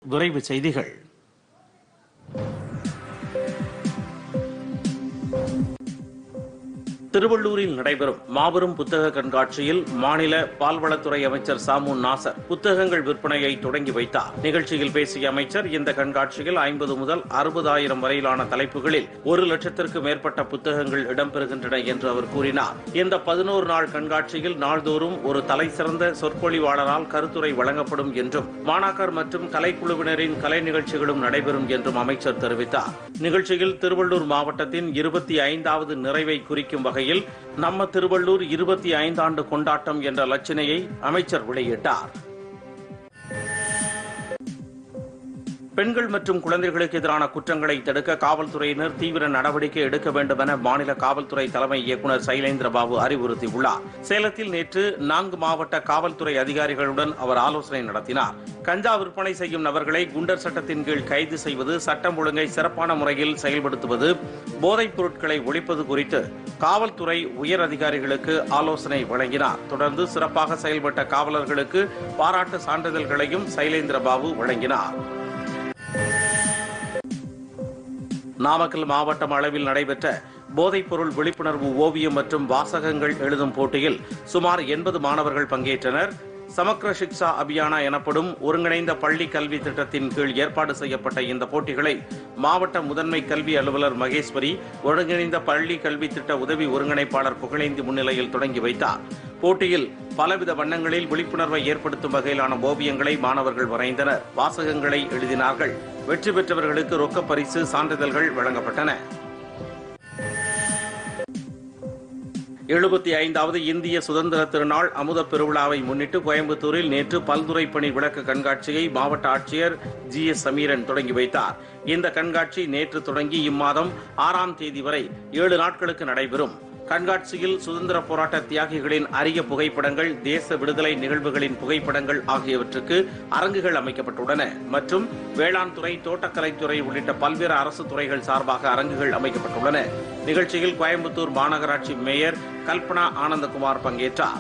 விரைவு செய்திகள் திருவள்ளூரில் நடைபெறும் மாபெரும் புத்தக கண்காட்சியில் மாநில பால்வளத்துறை அமைச்சர் சாமு நாசர் புத்தகங்கள் விற்பனையை தொடங்கி வைத்தார் நிகழ்ச்சியில் பேசிய அமைச்சர் இந்த கண்காட்சியில் ஐம்பது முதல் அறுபதாயிரம் வரையிலான தலைப்புகளில் ஒரு லட்சத்திற்கு மேற்பட்ட புத்தகங்கள் இடம்பெறுகின்றன என்று அவர் கூறினார் இந்த பதினோரு நாள் கண்காட்சியில் நாள்தோறும் ஒரு தலைசிறந்த சொற்பொழிவாளரால் கருத்துரை வழங்கப்படும் என்றும் மாணாக்கர் மற்றும் கலைக்குழுவினரின் கலை நிகழ்ச்சிகளும் நடைபெறும் என்றும் அமைச்சர் தெரிவித்தார் நிகழ்ச்சியில் திருவள்ளூர் மாவட்டத்தின் இருபத்தி ஐந்தாவது நிறைவை குறிக்கும் வகையில் நம்ம திருவள்ளூர் இருபத்தி ஐந்தாண்டு கொண்டாட்டம் என்ற லட்சணையை அமைச்சர் வெளியிட்டார் பெண்கள் மற்றும் குழந்தைகளுக்கு எதிரான குற்றங்களை தடுக்க காவல்துறையினர் தீவிர நடவடிக்கை எடுக்க வேண்டும் என மாநில காவல்துறை தலைமை இயக்குநர் சைலேந்திர பாபு அறிவுறுத்தியுள்ளார் சேலத்தில் நேற்று நான்கு மாவட்ட காவல்துறை அதிகாரிகளுடன் அவர் ஆலோசனை நடத்தினார் கஞ்சா விற்பனை செய்யும் நபர்களை குண்டர் சட்டத்தின் கீழ் கைது செய்வது சட்டம் ஒழுங்கை சிறப்பான முறையில் செயல்படுத்துவது போதைப் பொருட்களை ஒழிப்பது குறித்து காவல்துறை உயர் அதிகாரிகளுக்கு ஆலோசனை வழங்கினார் தொடர்ந்து சிறப்பாக செயல்பட்ட காவலர்களுக்கு பாராட்டு சான்றிதழ்களையும் சைலேந்திர பாபு வழங்கினார் நாமக்கல் மாவட்டம் அளவில் நடைபெற்ற போதைப்பொருள் விழிப்புணர்வு ஓவியம் மற்றும் வாசகங்கள் எழுதும் போட்டியில் சுமார் எண்பது மாணவர்கள் பங்கேற்றனர் சமக்ர சிக்ஷா அபியானா எனப்படும் ஒருங்கிணைந்த பள்ளி கல்வி திட்டத்தின் கீழ் ஏற்பாடு செய்யப்பட்ட இந்த போட்டிகளை மாவட்ட முதன்மை கல்வி அலுவலர் மகேஸ்வரி ஒருங்கிணைந்த பள்ளி கல்வி திட்ட உதவி ஒருங்கிணைப்பாளர் புகழேந்தி முன்னிலையில் தொடங்கி வைத்தார் போட்டியில் பலவித வண்ணங்களில் விழிப்புணர்வை ஏற்படுத்தும் வகையிலான ஓவியங்களை மாணவர்கள் வரைந்தனர் வாசகங்களை எழுதினார்கள் வெற்றி பெற்றவர்களுக்கு ரொக்க பரிசு சான்றிதழ்கள் வழங்கப்பட்டன எழுபத்தி ஐந்தாவது இந்திய சுதந்திர திருநாள் அமுத பெருவிழாவை முன்னிட்டு கோயம்புத்தூரில் நேற்று பல்துறை பணி விளக்க கண்காட்சியை மாவட்ட ஆட்சியர் ஜி எஸ் சமீரன் தொடங்கி வைத்தார் இந்த கண்காட்சி நேற்று தொடங்கி இம்மாதம் ஆறாம் தேதி வரை ஏழு நாட்களுக்கு நடைபெறும் கண்காட்சியில் சுதந்திர போராட்ட தியாகிகளின் அரிய புகைப்படங்கள் தேச விடுதலை நிகழ்வுகளின் புகைப்படங்கள் ஆகியவற்றுக்கு அரங்குகள் அமைக்கப்பட்டுள்ளன மற்றும் வேளாண் துறை தோட்டக்கலைத்துறை உள்ளிட்ட பல்வேறு அரசு துறைகள் சார்பாக அரங்குகள் அமைக்கப்பட்டுள்ளன நிகழ்ச்சியில் கோயம்புத்தூர் மாநகராட்சி மேயர் கல்பனா ஆனந்தகுமார் பங்கேற்றார்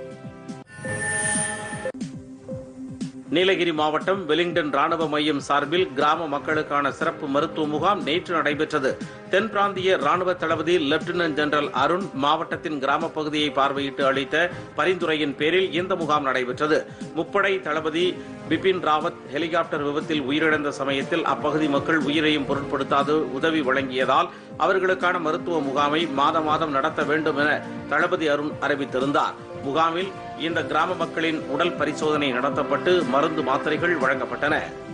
நீலகிரி மாவட்டம் வெலிங்டன் ராணுவ மையம் சார்பில் கிராம மக்களுக்கான சிறப்பு மருத்துவ முகாம் நேற்று நடைபெற்றது தென் பிராந்திய ராணுவ தளபதி லெப்டினன்ட் ஜெனரல் அருண் மாவட்டத்தின் கிராம பகுதியை பார்வையிட்டு அளித்த பரிந்துரையின் பேரில் இந்த முகாம் நடைபெற்றது முப்படை தளபதி பிபின் ராவத் ஹெலிகாப்டர் விபத்தில் உயிரிழந்த சமயத்தில் அப்பகுதி மக்கள் உயிரையும் பொருட்படுத்தாது உதவி வழங்கியதால் அவர்களுக்கான மருத்துவ முகாமை மாதம் மாதம் நடத்த வேண்டும் என தளபதி அருண் அறிவித்திருந்தார் முகாமில் இந்த கிராம மக்களின் உடல் பரிசோதனை நடத்தப்பட்டு மருந்து மாத்திரைகள் வழங்கப்பட்டன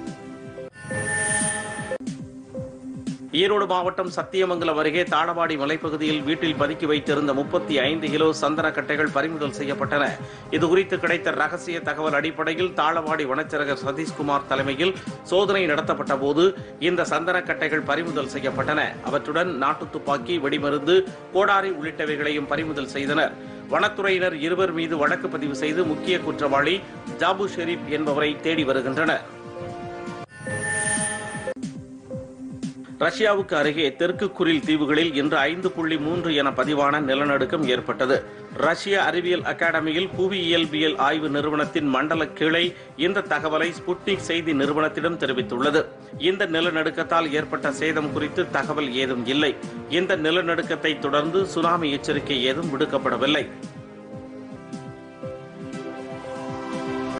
ஈரோடு மாவட்டம் சத்தியமங்கலம் அருகே தாளவாடி மலைப்பகுதியில் வீட்டில் பதுக்கி வைத்திருந்த முப்பத்தி ஐந்து கிலோ சந்தன கட்டைகள் பறிமுதல் செய்யப்பட்டன இதுகுறித்து கிடைத்த ரகசிய தகவல் அடிப்படையில் தாளவாடி வனச்சரகர் சதீஷ்குமார் தலைமையில் சோதனை நடத்தப்பட்ட போது இந்த சந்தன கட்டைகள் பறிமுதல் செய்யப்பட்டன அவற்றுடன் நாட்டு துப்பாக்கி வெடிமருந்து கோடாரி உள்ளிட்டவைகளையும் பறிமுதல் செய்தனர் வனத்துறையினர் இருவர் மீது வழக்கு பதிவு செய்து முக்கிய குற்றவாளி ஜாபு ஷெரீப் என்பவரை தேடி வருகின்றனர் ரஷ்யாவுக்கு அருகே தெற்கு குரில் தீவுகளில் இன்று ஐந்து புள்ளி மூன்று என பதிவான நிலநடுக்கம் ஏற்பட்டது ரஷ்ய அறிவியல் அகாடமியில் புவியியல்பியல் ஆய்வு நிறுவனத்தின் மண்டல கிளை இந்த தகவலை ஸ்புட்னிக் செய்தி நிறுவனத்திடம் தெரிவித்துள்ளது இந்த நிலநடுக்கத்தால் ஏற்பட்ட சேதம் குறித்து தகவல் ஏதும் இல்லை இந்த நிலநடுக்கத்தை தொடர்ந்து சுனாமி எச்சரிக்கை ஏதும் விடுக்கப்படவில்லை